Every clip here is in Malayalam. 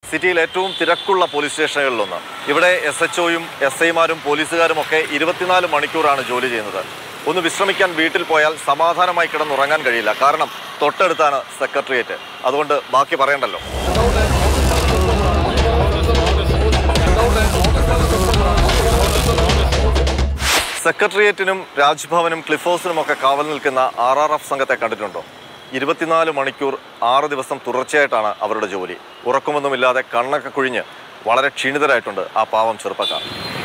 സിറ്റിയിൽ ഏറ്റവും തിരക്കുള്ള പോലീസ് സ്റ്റേഷനുകളിലൊന്ന് ഇവിടെ എസ് എച്ച് ഒയും എസ് ഐമാരും പോലീസുകാരും ഒക്കെ ഇരുപത്തിനാല് മണിക്കൂറാണ് ജോലി ചെയ്യുന്നത് ഒന്ന് വിശ്രമിക്കാൻ വീട്ടിൽ പോയാൽ സമാധാനമായി കിടന്നുറങ്ങാൻ കഴിയില്ല കാരണം തൊട്ടടുത്താണ് സെക്രട്ടേറിയറ്റ് അതുകൊണ്ട് ബാക്കി പറയണ്ടല്ലോ സെക്രട്ടേറിയറ്റിനും രാജ്ഭവനും ക്ലിഫ് ഹൗസിനും ഒക്കെ കാവൽ നിൽക്കുന്ന ആർ ആർ എഫ് സംഘത്തെ കണ്ടിട്ടുണ്ടോ ഇരുപത്തിനാല് മണിക്കൂർ ആറ് ദിവസം തുടർച്ചയായിട്ടാണ് അവരുടെ ജോലി ഉറക്കമൊന്നുമില്ലാതെ കണ്ണൊക്കെ കുഴിഞ്ഞ് വളരെ ക്ഷീണിതരായിട്ടുണ്ട് ആ പാവം ചെറുപ്പക്കാർ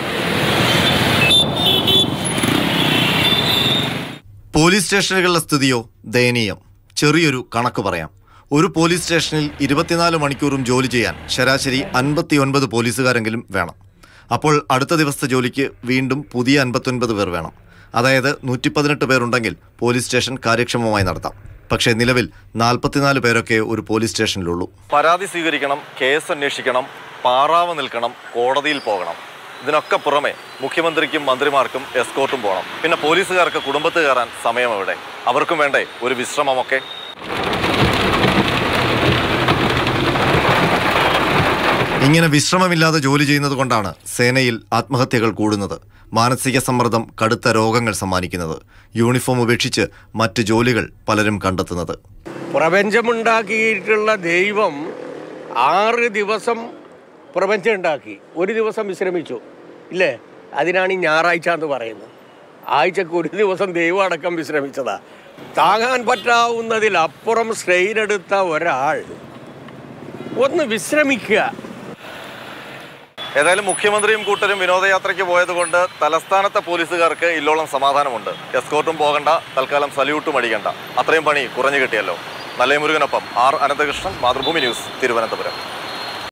പോലീസ് സ്റ്റേഷനുകളിലെ സ്ഥിതിയോ ദയനീയം ചെറിയൊരു കണക്ക് പറയാം ഒരു പോലീസ് സ്റ്റേഷനിൽ ഇരുപത്തിനാല് മണിക്കൂറും ജോലി ചെയ്യാൻ ശരാശരി അൻപത്തി ഒൻപത് പോലീസുകാരെങ്കിലും വേണം അപ്പോൾ അടുത്ത ദിവസത്തെ ജോലിക്ക് വീണ്ടും പുതിയ അൻപത്തൊൻപത് പേർ വേണം അതായത് നൂറ്റി പതിനെട്ട് പേരുണ്ടെങ്കിൽ പോലീസ് സ്റ്റേഷൻ കാര്യക്ഷമമായി നടത്താം പക്ഷേ നിലവിൽ നാൽപ്പത്തിനാല് പേരൊക്കെ ഒരു പോലീസ് സ്റ്റേഷനിലുള്ളൂ പരാതി സ്വീകരിക്കണം കേസ് അന്വേഷിക്കണം പാറാവ് നിൽക്കണം കോടതിയിൽ പോകണം ഇതിനൊക്കെ പുറമെ മുഖ്യമന്ത്രിക്കും മന്ത്രിമാർക്കും എസ്കോർട്ടും പോകണം പിന്നെ പോലീസുകാർക്ക് കുടുംബത്ത് കയറാൻ സമയം എവിടെ അവർക്കും വേണ്ടേ ഒരു വിശ്രമമൊക്കെ ഇങ്ങനെ വിശ്രമമില്ലാതെ ജോലി ചെയ്യുന്നത് കൊണ്ടാണ് സേനയിൽ ആത്മഹത്യകൾ കൂടുന്നത് മാനസിക സമ്മർദ്ദം കടുത്ത രോഗങ്ങൾ സമ്മാനിക്കുന്നത് യൂണിഫോം ഉപേക്ഷിച്ച് മറ്റ് ജോലികൾ പലരും കണ്ടെത്തുന്നത് പ്രപഞ്ചമുണ്ടാക്കിയിട്ടുള്ള ദൈവം ആറ് ദിവസം പ്രപഞ്ചം ഉണ്ടാക്കി ഒരു ദിവസം വിശ്രമിച്ചു ഇല്ലേ അതിനാണ് ഈ ഞായറാഴ്ച എന്ന് പറയുന്നത് ആഴ്ചക്ക് ഒരു ദിവസം ദൈവം അടക്കം വിശ്രമിച്ചതാ താങ്ങാൻ പറ്റാവുന്നതിലപ്പുറം സ്ട്രെയിൻ എടുത്ത ഒരാൾ ഒന്ന് വിശ്രമിക്കുക ഏതായാലും മുഖ്യമന്ത്രിയും കൂട്ടരും വിനോദയാത്രയ്ക്ക് പോയതുകൊണ്ട് തലസ്ഥാനത്തെ പോലീസുകാർക്ക് ഇല്ലോളം സമാധാനമുണ്ട് എസ്കോർട്ടും പോകണ്ട തൽക്കാലം സല്യൂട്ടും അടിക്കണ്ട അത്രയും പണി കുറഞ്ഞു കിട്ടിയല്ലോ നല്ല മുരുകനൊപ്പം ആർ അനന്തകൃഷ്ണൻ മാതൃഭൂമി ന്യൂസ് തിരുവനന്തപുരം